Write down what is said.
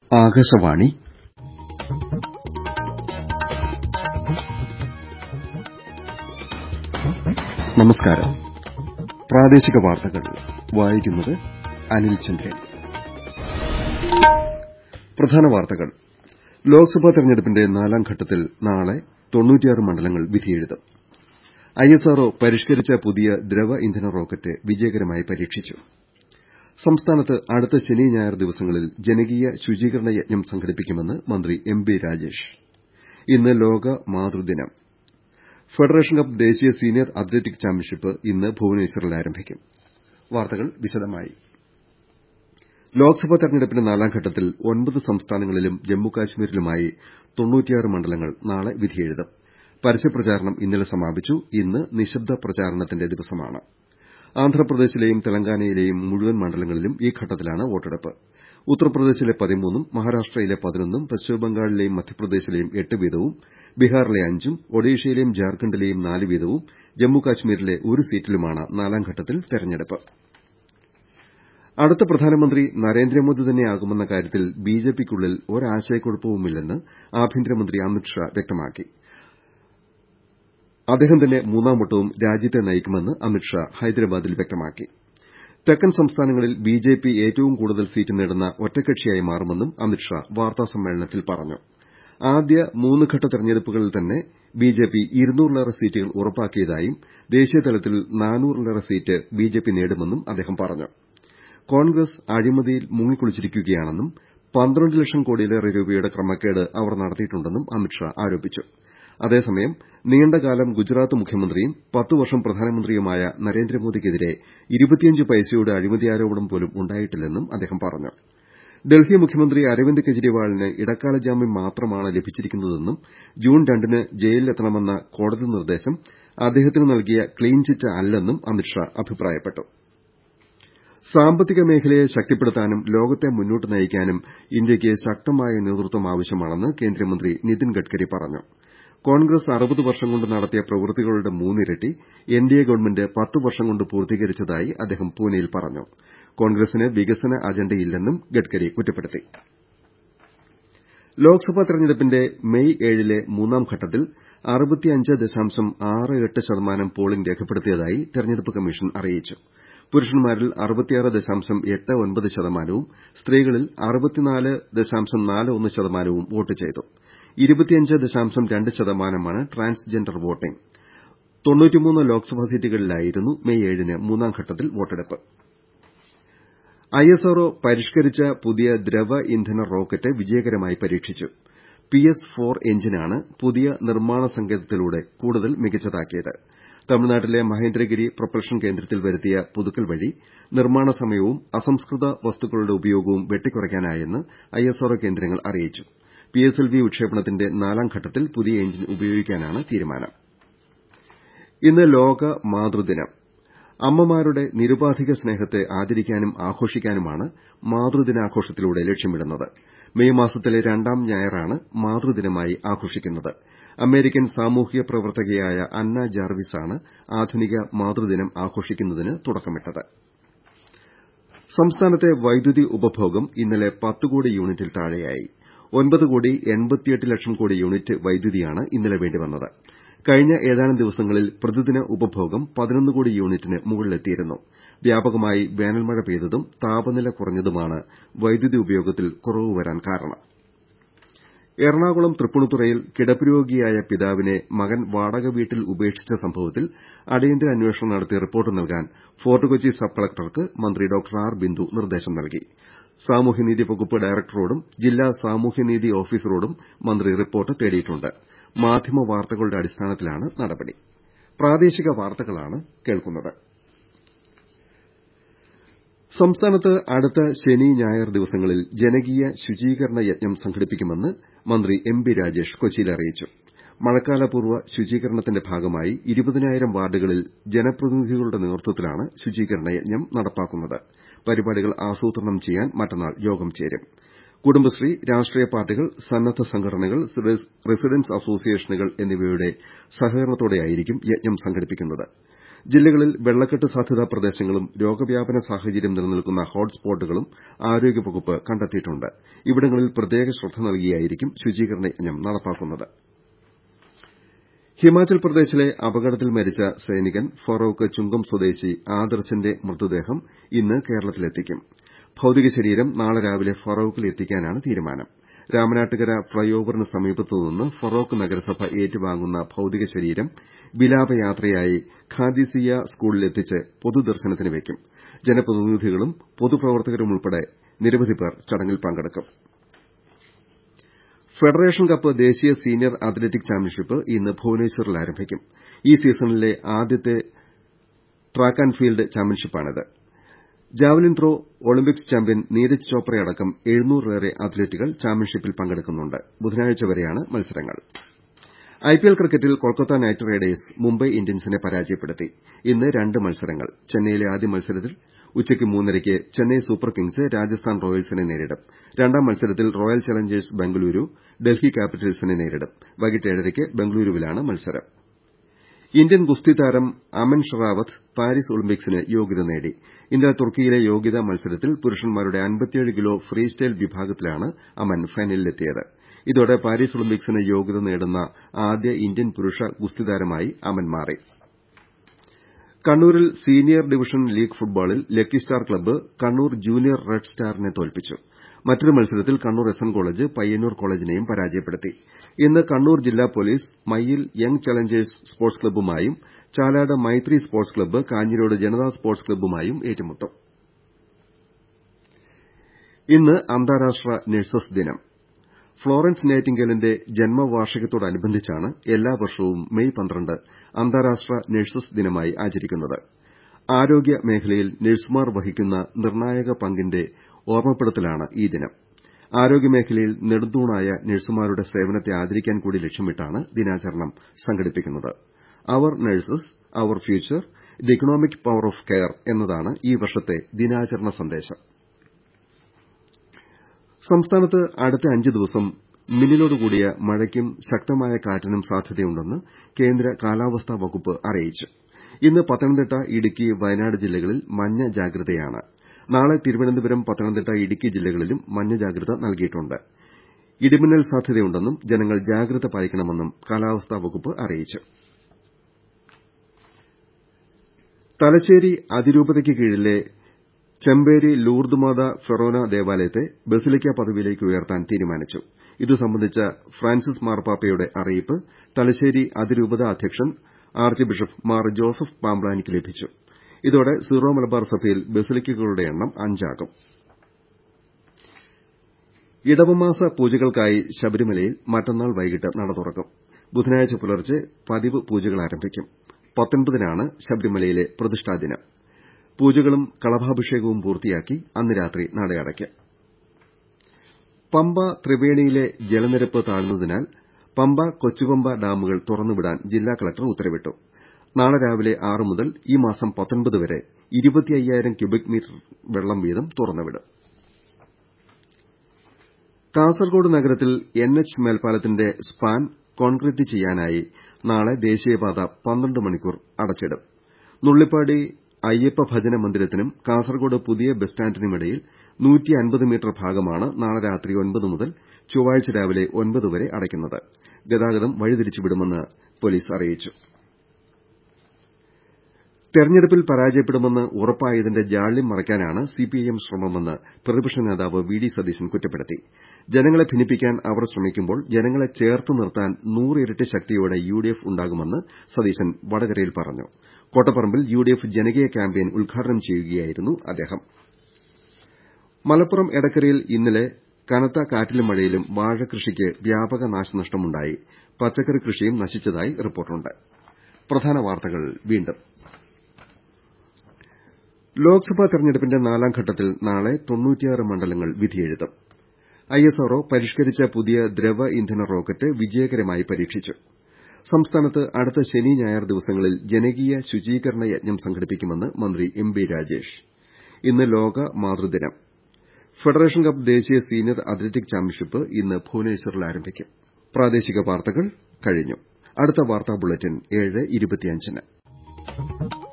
ആകാശവാണി നമസ്കാരം പ്രാദേശിക വാർത്തകൾ വായിക്കുന്നത് അനിൽ ചന്ദ്രൻ പ്രധാന വാർത്തകൾ ലോക്സഭാ തെരഞ്ഞെടുപ്പിന്റെ നാലാം ഘട്ടത്തിൽ നാളെ മണ്ഡലങ്ങൾ വിധിയെഴുതും ഐഎസ്ആർഒ പരിഷ്കരിച്ച പുതിയ ദ്രവ ഇന്ധന റോക്കറ്റ് വിജയകരമായി പരീക്ഷിച്ചു സംസ്ഥാനത്ത് അടുത്ത ശനി ഞായർ ദിവസങ്ങളിൽ ജനകീയ ശുചീകരണ യജ്ഞം സംഘടിപ്പിക്കുമെന്ന് മന്ത്രി എം ബി രാജേഷ് ഇന്ന് ലോക മാതൃദിനം ഫെഡറേഷൻ കപ്പ് ദേശീയ സീനിയർ അത്ലറ്റിക് ചാമ്പ്യൻഷിപ്പ് ഇന്ന് ഭുവനേശ്വറിൽ ആരംഭിക്കും വാർത്തകൾ വിശദമായി ലോക്സഭാ തെരഞ്ഞെടുപ്പിന്റെ നാലാം ഘട്ടത്തിൽ ഒൻപത് സംസ്ഥാനങ്ങളിലും ജമ്മു കശ്മീരിലുമായി മണ്ഡലങ്ങൾ നാളെ വിധിയെഴുതും പരസ്യപ്രചാരണം ഇന്നലെ സമാപിച്ചു ഇന്ന് നിശബ്ദ പ്രചാരണത്തിന്റെ ദിവസമാണ് ആന്ധ്രാപ്രദേശിലെയും തെലങ്കാനയിലെയും മുഴുവൻ മണ്ഡലങ്ങളിലും ഈ ഘട്ടത്തിലാണ് വോട്ടെടുപ്പ് ഉത്തർപ്രദേശിലെ പതിമൂന്നും മഹാരാഷ്ട്രയിലെ പതിനൊന്നും പശ്ചിമബംഗാളിലെയും മധ്യപ്രദേശിലെയും എട്ട് വീതവും ബീഹാറിലെ അഞ്ചും ഒഡീഷയിലെയും ജാർഖണ്ഡിലെയും നാല് വീതവും ജമ്മു കശ്മീരിലെ ഒരു സീറ്റിലുമാണ് നാലാം ഘട്ടത്തിൽ തെരഞ്ഞെടുപ്പ് അടുത്ത പ്രധാനമന്ത്രി നരേന്ദ്രമോദി തന്നെയാകുമെന്ന കാര്യത്തിൽ ബിജെപിക്കുള്ളിൽ ഒരാശയക്കുഴപ്പവുമില്ലെന്ന് ആഭ്യന്തരമന്ത്രി അമിത് ഷാ വ്യക്തമാക്കി അദ്ദേഹം തന്നെ മൂന്നാം വട്ടവും രാജ്യത്തെ നയിക്കുമെന്ന് അമിത് ഷാ ഹൈദരാബാദിൽ വ്യക്തമാക്കി തെക്കൻ സംസ്ഥാനങ്ങളിൽ ബിജെപി ഏറ്റവും കൂടുതൽ സീറ്റ് നേടുന്ന ഒറ്റക്കക്ഷിയായി മാറുമെന്നും അമിത് ഷാ വാർത്താസമ്മേളനത്തിൽ പറഞ്ഞു ആദ്യ മൂന്ന് ഘട്ട തെരഞ്ഞെടുപ്പുകളിൽ തന്നെ ബിജെപി ഇരുന്നൂറിലേറെ സീറ്റുകൾ ഉറപ്പാക്കിയതായും ദേശീയതലത്തിൽ നാനൂറിലേറെ സീറ്റ് ബിജെപി നേടുമെന്നും അദ്ദേഹം പറഞ്ഞു കോൺഗ്രസ് അഴിമതിയിൽ മുങ്ങിക്കുളിച്ചിരിക്കുകയാണെന്നും പന്ത്രണ്ട് ലക്ഷം കോടിയിലേറെ രൂപയുടെ ക്രമക്കേട് അവർ നടത്തിയിട്ടുണ്ടെന്നും അമിത് ഷാ ആരോപിച്ചു അതേസമയം നീണ്ടകാലം ഗുജറാത്ത് മുഖ്യമന്ത്രിയും പത്ത് വർഷം പ്രധാനമന്ത്രിയുമായ നരേന്ദ്രമോദിക്കെതിരെ ഇരുപത്തിയഞ്ച് പൈസയുടെ അഴിമതി ആരോപണം പോലും ഉണ്ടായിട്ടില്ലെന്നും അദ്ദേഹം പറഞ്ഞു ഡൽഹി മുഖ്യമന്ത്രി അരവിന്ദ് കെജ്രിവാളിന് ഇടക്കാല ജാമ്യം മാത്രമാണ് ലഭിച്ചിരിക്കുന്നതെന്നും ജൂൺ രണ്ടിന് ജയിലിലെത്തണമെന്ന കോടതി നിർദ്ദേശം അദ്ദേഹത്തിന് നൽകിയ ക്ലീൻ ചിറ്റ് അല്ലെന്നും അമിത് ഷാ അഭിപ്രായപ്പെട്ടു സാമ്പത്തിക മേഖലയെ ശക്തിപ്പെടുത്താനും ലോകത്തെ മുന്നോട്ട് നയിക്കാനും ഇന്ത്യയ്ക്ക് ശക്തമായ നേതൃത്വം ആവശ്യമാണെന്ന് കേന്ദ്രമന്ത്രി നിതിൻ ഗഡ്കരി പറഞ്ഞു കോൺഗ്രസ് അറുപത് വർഷം കൊണ്ട് നടത്തിയ പ്രവൃത്തികളുടെ മൂന്നിരട്ടി എൻഡിഎ ഗവൺമെന്റ് പത്ത് വർഷം കൊണ്ട് പൂർത്തീകരിച്ചതായി അദ്ദേഹം പൂനെയിൽ പറഞ്ഞു കോൺഗ്രസിന് വികസന അജണ്ടയില്ലെന്നും ഗഡ്കരി കുറ്റപ്പെടുത്തി ലോക്സഭാ തെരഞ്ഞെടുപ്പിന്റെ മെയ് ഏഴിലെ മൂന്നാം ഘട്ടത്തിൽ ശതമാനം പോളിംഗ് രേഖപ്പെടുത്തിയതായി തെരഞ്ഞെടുപ്പ് കമ്മീഷൻ അറിയിച്ചു പുരുഷന്മാരിൽ ശതമാനവും സ്ത്രീകളിൽ ശതമാനവും വോട്ട് ചെയ്തു ശതമാനമാണ് ട്രാൻസ്ജെൻഡർ വോട്ടിംഗ് ലോക്സഭാ സീറ്റുകളിലായിരുന്നു മെയ് ഏഴിന് മൂന്നാം ഘട്ടത്തിൽ വോട്ടെടുപ്പ് ഐഎസ്ആർഒ പരിഷ്കരിച്ച പുതിയ ദ്രവ ഇന്ധന റോക്കറ്റ് വിജയകരമായി പരീക്ഷിച്ചു പിഎസ് ഫോർ എഞ്ചിനാണ് പുതിയ നിർമ്മാണ സങ്കേതത്തിലൂടെ കൂടുതൽ മികച്ചതാക്കിയത് തമിഴ്നാട്ടിലെ മഹേന്ദ്രഗിരി പ്രൊപ്പൽഷൻ കേന്ദ്രത്തിൽ വരുത്തിയ പുതുക്കൽ വഴി നിർമ്മാണ സമയവും അസംസ്കൃത വസ്തുക്കളുടെ ഉപയോഗവും വെട്ടിക്കുറയ്ക്കാനായെന്ന് ഐഎസ്ആർഒ കേന്ദ്രങ്ങൾ അറിയിച്ചു പിഎസ്എൽവി വിക്ഷേപണത്തിന്റെ നാലാം ഘട്ടത്തിൽ പുതിയ എഞ്ചിൻ ഉപയോഗിക്കാനാണ് തീരുമാനം ഇന്ന് ലോക മാതൃദിനം അമ്മമാരുടെ നിരുപാധിക സ്നേഹത്തെ ആദരിക്കാനും ആഘോഷിക്കാനുമാണ് മാതൃദിനാഘോഷത്തിലൂടെ ലക്ഷ്യമിടുന്നത് മെയ് മാസത്തിലെ രണ്ടാം ഞായറാണ് മാതൃദിനമായി ആഘോഷിക്കുന്നത് അമേരിക്കൻ സാമൂഹ്യ പ്രവർത്തകയായ അന്ന ജാർവിസാണ് ആധുനിക മാതൃദിനം ആഘോഷിക്കുന്നതിന് തുടക്കമിട്ടത് സംസ്ഥാനത്തെ വൈദ്യുതി ഉപഭോഗം ഇന്നലെ പത്ത് കോടി യൂണിറ്റിൽ താഴെയായി ഒൻപത് കോടി എൺപത്തിയെട്ട് ലക്ഷം കോടി യൂണിറ്റ് വൈദ്യുതിയാണ് ഇന്നലെ വേണ്ടിവന്നത് കഴിഞ്ഞ ഏതാനും ദിവസങ്ങളിൽ പ്രതിദിന ഉപഭോഗം പതിനൊന്ന് കോടി യൂണിറ്റിന് മുകളിലെത്തിയിരുന്നു വ്യാപകമായി വേനൽമഴ പെയ്തതും താപനില കുറഞ്ഞതുമാണ് വൈദ്യുതി ഉപയോഗത്തിൽ കുറവ് വരാൻ കാരണം എറണാകുളം തൃപ്പൂണിത്തുറയിൽ കിടപ്പ് രോഗിയായ പിതാവിനെ മകൻ വാടക വീട്ടിൽ ഉപേക്ഷിച്ച സംഭവത്തിൽ അടിയന്തര അന്വേഷണം നടത്തി റിപ്പോർട്ട് നൽകാൻ ഫോർട്ട് കൊച്ചി സബ് കളക്ടർക്ക് മന്ത്രി ഡോക്ടർ ആർ ബിന്ദു നിർദ്ദേശം നൽകി സാമൂഹ്യനീതി വകുപ്പ് ഡയറക്ടറോടും ജില്ലാ സാമൂഹ്യനീതി ഓഫീസറോടും മന്ത്രി റിപ്പോർട്ട് തേടിയിട്ടുണ്ട് മാധ്യമ വാർത്തകളുടെ അടിസ്ഥാനത്തിലാണ് നടപടി സംസ്ഥാനത്ത് അടുത്ത ശനി ഞായർ ദിവസങ്ങളിൽ ജനകീയ ശുചീകരണ യജ്ഞം സംഘടിപ്പിക്കുമെന്ന് മന്ത്രി എം ബി രാജേഷ് കൊച്ചിയിൽ അറിയിച്ചു മഴക്കാലപൂർവ്വ ശുചീകരണത്തിന്റെ ഭാഗമായി ഇരുപതിനായിരം വാർഡുകളിൽ ജനപ്രതിനിധികളുടെ നേതൃത്വത്തിലാണ് ശുചീകരണ യജ്ഞം നടപ്പാക്കുന്നത് പരിപാടികൾ ആസൂത്രണം ചെയ്യാൻ മറ്റന്നാൾ യോഗം ചേരും കുടുംബശ്രീ രാഷ്ട്രീയ പാർട്ടികൾ സന്നദ്ധ സംഘടനകൾ റസിഡൻസ് അസോസിയേഷനുകൾ എന്നിവയുടെ സഹകരണത്തോടെയായിരിക്കും യജ്ഞം സംഘടിപ്പിക്കുന്നത് ജില്ലകളിൽ വെള്ളക്കെട്ട് സാധ്യതാ പ്രദേശങ്ങളും രോഗവ്യാപന സാഹചര്യം നിലനിൽക്കുന്ന ഹോട്ട്സ്പോട്ടുകളും ആരോഗ്യവകുപ്പ് കണ്ടെത്തിയിട്ടുണ്ട് ഇവിടങ്ങളിൽ പ്രത്യേക ശ്രദ്ധ നൽകിയായിരിക്കും ശുചീകരണ യജ്ഞം നടപ്പാക്കുന്നത് ഹിമാചൽ പ്രദേശിലെ അപകടത്തിൽ മരിച്ച സൈനികൻ ഫറോക്ക് ചുങ്കം സ്വദേശി ആദർശിന്റെ മൃതദേഹം ഇന്ന് കേരളത്തിലെത്തിക്കും ഭൌതിക ശരീരം നാളെ രാവിലെ ഫറോക്കിൽ എത്തിക്കാനാണ് തീരുമാനം രാമനാട്ടുകര ഫ്ളൈ ഓവറിന് സമീപത്തുനിന്ന് ഫറോക്ക് നഗരസഭ ഏറ്റുവാങ്ങുന്ന ഭൌതിക ശരീരം വിലാപയാത്രയായി ഖാദിസിയ സ്കൂളിലെത്തിച്ച് പൊതുദർശനത്തിന് വയ്ക്കും ജനപ്രതിനിധികളും പൊതുപ്രവർത്തകരുമുൾപ്പെടെ നിരവധി പേർ ചടങ്ങിൽ പങ്കെടുക്കും ഫെഡറേഷൻ കപ്പ് ദേശീയ സീനിയർ അത്ലറ്റിക് ചാമ്പ്യൻഷിപ്പ് ഇന്ന് ഭുവനേശ്വറിൽ ആരംഭിക്കും ഈ സീസണിലെ ആദ്യത്തെ ട്രാക്ക് ആന്റ് ഫീൽഡ് ചാമ്പ്യൻഷിപ്പാണിത് javelin throw Olympics champion Neeraj ചോപ്രയടക്കം എഴുന്നൂറിലേറെ അത്ലറ്റുകൾ ചാമ്പ്യൻഷിപ്പിൽ പങ്കെടുക്കുന്നുണ്ട് ബുധനാഴ്ച വരെയാണ് മത്സരങ്ങൾ ഐപിഎൽ ക്രിക്കറ്റിൽ കൊൽക്കത്ത നൈറ്റ് റൈഡേഴ്സ് മുംബൈ ഇന്ത്യൻസിനെ പരാജയപ്പെടുത്തി ഇന്ന് രണ്ട് മത്സരങ്ങൾ ചെന്നൈയിലെ ആദ്യ മത്സരത്തിൽ ഉച്ചയ്ക്ക് മൂന്നരയ്ക്ക് ചെന്നൈ സൂപ്പർ കിങ്സ് രാജസ്ഥാൻ റോയൽസിനെ നേരിടും രണ്ടാം മത്സരത്തിൽ റോയൽ ചലഞ്ചേഴ്സ് ബംഗളൂരു ഡൽഹി ക്യാപിറ്റൽസിനെ നേരിടും വൈകിട്ട് ഏഴരയ്ക്ക് ബംഗളൂരുവിലാണ് മത്സരം ഇന്ത്യൻ ഗുസ്തി താരം അമൻ ഷെറാവത്ത് പാരീസ് ഒളിമ്പിക്സിന് യോഗ്യത നേടി ഇന്നലെ തുർക്കിയിലെ യോഗ്യതാ മത്സരത്തിൽ പുരുഷന്മാരുടെ അൻപത്തിയേഴ് കിലോ ഫ്രീ സ്റ്റൈൽ വിഭാഗത്തിലാണ് അമൻ ഫൈനലിലെത്തിയത് ഇതോടെ പാരീസ് ഒളിമ്പിക്സിന് യോഗ്യത നേടുന്ന ആദ്യ ഇന്ത്യൻ പുരുഷ ഗുസ്തി താരമായി അമൻ മാറി കണ്ണൂരിൽ സീനിയർ ഡിവിഷൻ ലീഗ് ഫുട്ബോളിൽ lucky star club Kannur junior red സ്റ്റാറിനെ തോൽപ്പിച്ചു മറ്റൊരു മത്സരത്തിൽ Kannur S N college Payyanur കോളേജിനെയും പരാജയപ്പെടുത്തി ഇന്ന് കണ്ണൂർ ജില്ലാ police Mayyil young challengers sports ക്ലബ്ബുമായും Chalad Maithri sports club Kanhirode Janata sports ക്ലബ്ബുമായും ഏറ്റുമുട്ടും ഇന്ന് അന്താരാഷ്ട്ര നഴ്സസ് ദിനം ഫ്ളോറൻസ് നൈറ്റിംഗേലിന്റെ ജന്മവാർഷികത്തോടനുബന്ധിച്ചാണ് എല്ലാ വർഷവും മെയ് പന്ത്രണ്ട് അന്താരാഷ്ട്ര നഴ്സസ് ദിനമായി ആചരിക്കുന്നത് ആരോഗ്യ മേഖലയിൽ നഴ്സുമാർ വഹിക്കുന്ന നിർണായക പങ്കിന്റെ ഓർമ്മപ്പെടുത്തലാണ് ഈ ദിനം ആരോഗ്യമേഖലയിൽ നെടുന്തൂണായ നഴ്സുമാരുടെ സേവനത്തെ ആദരിക്കാൻ കൂടി ലക്ഷ്യമിട്ടാണ് ദിനാചരണം സംഘടിപ്പിക്കുന്നത് our nurses our future the economic power of care എന്നതാണ് ഈ വർഷത്തെ ദിനാചരണ സന്ദേശം സംസ്ഥാനത്ത് അടുത്ത അഞ്ച് ദിവസം മിന്നലോടുകൂടിയ മഴയ്ക്കും ശക്തമായ കാറ്റിനും സാധ്യതയുണ്ടെന്ന് കേന്ദ്ര കാലാവസ്ഥാ വകുപ്പ് അറിയിച്ചു ഇന്ന് പത്തനംതിട്ട ഇടുക്കി വയനാട് ജില്ലകളിൽ മഞ്ഞ ജാഗ്രതയാണ് നാളെ തിരുവനന്തപുരം പത്തനംതിട്ട ഇടുക്കി ജില്ലകളിലും മഞ്ഞ ജാഗ്രത നൽകിയിട്ടുണ്ട് ഇടിമിന്നൽ സാധ്യതയുണ്ടെന്നും ജനങ്ങൾ ജാഗ്രത പാലിക്കണമെന്നും കാലാവസ്ഥാ വകുപ്പ് അറിയിച്ചു തലശ്ശേരി അതിരൂപതയ്ക്ക് കീഴിലെ ചെമ്പേരി ലൂർദ് മാത ഫെറോന ദേവാലയത്തെ ബസിലിക്ക പദവിയിലേക്ക് ഉയർത്താൻ തീരുമാനിച്ചു ഇതു സംബന്ധിച്ച ഫ്രാൻസിസ് മാർപ്പാപ്പയുടെ അറിയിപ്പ് തലശ്ശേരി അതിരൂപത അധ്യക്ഷൻ ആർച്ച് ബിഷപ്പ് മാർ ജോസഫ് പാംബ്ലാനിക്ക് ലഭിച്ചു ഇതോടെ സീറോ മലബാർ സഭയിൽ ബസിലിക്കകളുടെ എണ്ണം അഞ്ചാകും ഇടവമാസ പൂജകൾക്കായി ശബരിമലയിൽ മറ്റന്നാൾ വൈകിട്ട് നട തുറക്കും ബുധനാഴ്ച പുലർച്ചെ പതിവ് പൂജകൾ ആരംഭിക്കും പത്തൊൻപതിനാണ് ശബരിമലയിലെ പ്രതിഷ്ഠാ ദിനം പൂജകളും കളഭാഭിഷേകവും പൂർത്തിയാക്കി അന്ന് രാത്രി നടയടയ്ക്കും പമ്പ ത്രിവേണിയിലെ ജലനിരപ്പ് താഴ്ന്നതിനാൽ പമ്പ കൊച്ചുപമ്പ ഡാമുകൾ തുറന്നുവിടാൻ ജില്ലാ കളക്ടർ ഉത്തരവിട്ടു നാളെ രാവിലെ ആറ് മുതൽ ഈ മാസം പത്തൊൻപത് വരെ ഇരുപത്തിയ്യായിരം ക്യൂബിക് മീറ്റർ വെള്ളം വീതം തുറന്നുവിടും കാസർകോട് നഗരത്തിൽ എൻ എച്ച് മേൽപ്പാലത്തിന്റെ സ്പാൻ കോൺക്രീറ്റ് ചെയ്യാനായി നാളെ ദേശീയപാത പന്ത്രണ്ട് മണിക്കൂർ അടച്ചിടും നുള്ളിപ്പാടി അയ്യപ്പ ഭജന മന്ദിരത്തിനും കാസർകോട് പുതിയ ബസ് സ്റ്റാൻഡിനുമിടയിൽ മീറ്റർ ഭാഗമാണ് നാളെ രാത്രി ഒൻപത് മുതൽ ചൊവ്വാഴ്ച രാവിലെ ഒൻപത് വരെ അടയ്ക്കുന്നത് ഗതാഗതം വഴിതിരിച്ചുവിടുമെന്ന് പോലീസ് അറിയിച്ചു തെരഞ്ഞെടുപ്പിൽ പരാജയപ്പെടുമെന്ന് ഉറപ്പായതിന്റെ ജാള്യം മറയ്ക്കാനാണ് സിപിഐഎം ശ്രമമെന്ന് പ്രതിപക്ഷ നേതാവ് വി ഡി സതീശൻ കുറ്റപ്പെടുത്തി ജനങ്ങളെ ഭിന്നിപ്പിക്കാൻ അവർ ശ്രമിക്കുമ്പോൾ ജനങ്ങളെ ചേർത്ത് നിർത്താൻ നൂറിരട്ടി ശക്തിയോടെ യുഡിഎഫ് ഉണ്ടാകുമെന്ന് സതീശൻ വടകരയിൽ പറഞ്ഞു കോട്ടപ്പറമ്പിൽ യുഡിഎഫ് ജനകീയ ക്യാമ്പയിൻ ഉദ്ഘാടനം ചെയ്യുകയായിരുന്നു അദ്ദേഹം മലപ്പുറം എടക്കരയിൽ ഇന്നലെ കനത്ത കാറ്റിലും മഴയിലും വാഴകൃഷിക്ക് വ്യാപക നാശനഷ്ടമുണ്ടായി പച്ചക്കറി കൃഷിയും നശിച്ചതായി റിപ്പോർട്ടുണ്ട് പ്രധാന വാർത്തകൾ വീണ്ടും ലോക്സഭാ തെരഞ്ഞെടുപ്പിന്റെ നാലാം ഘട്ടത്തിൽ നാളെ മണ്ഡലങ്ങൾ വിധിയെഴുതും ഐഎസ്ആർഒ പരിഷ്കരിച്ച പുതിയ ദ്രവ ഇന്ധന റോക്കറ്റ് വിജയകരമായി പരീക്ഷിച്ചു സംസ്ഥാനത്ത് അടുത്ത ശനി ഞായർ ദിവസങ്ങളിൽ ജനകീയ ശുചീകരണ യജ്ഞം സംഘടിപ്പിക്കുമെന്ന് മന്ത്രി എം ബി രാജേഷ് ഇന്ന് ലോക മാതൃദിനം ഫെഡറേഷൻ കപ്പ് ദേശീയ സീനിയർ അത്ലറ്റിക് ചാമ്പ്യൻഷിപ്പ് ഇന്ന് ഭുവനേശ്വറിൽ ആരംഭിക്കും പ്രാദേശിക വാർത്തകൾ കഴിഞ്ഞു അടുത്ത വാർത്താ ബുള്ളറ്റിൻ ഏഴ് ഇരുപത്തിയഞ്ചിന്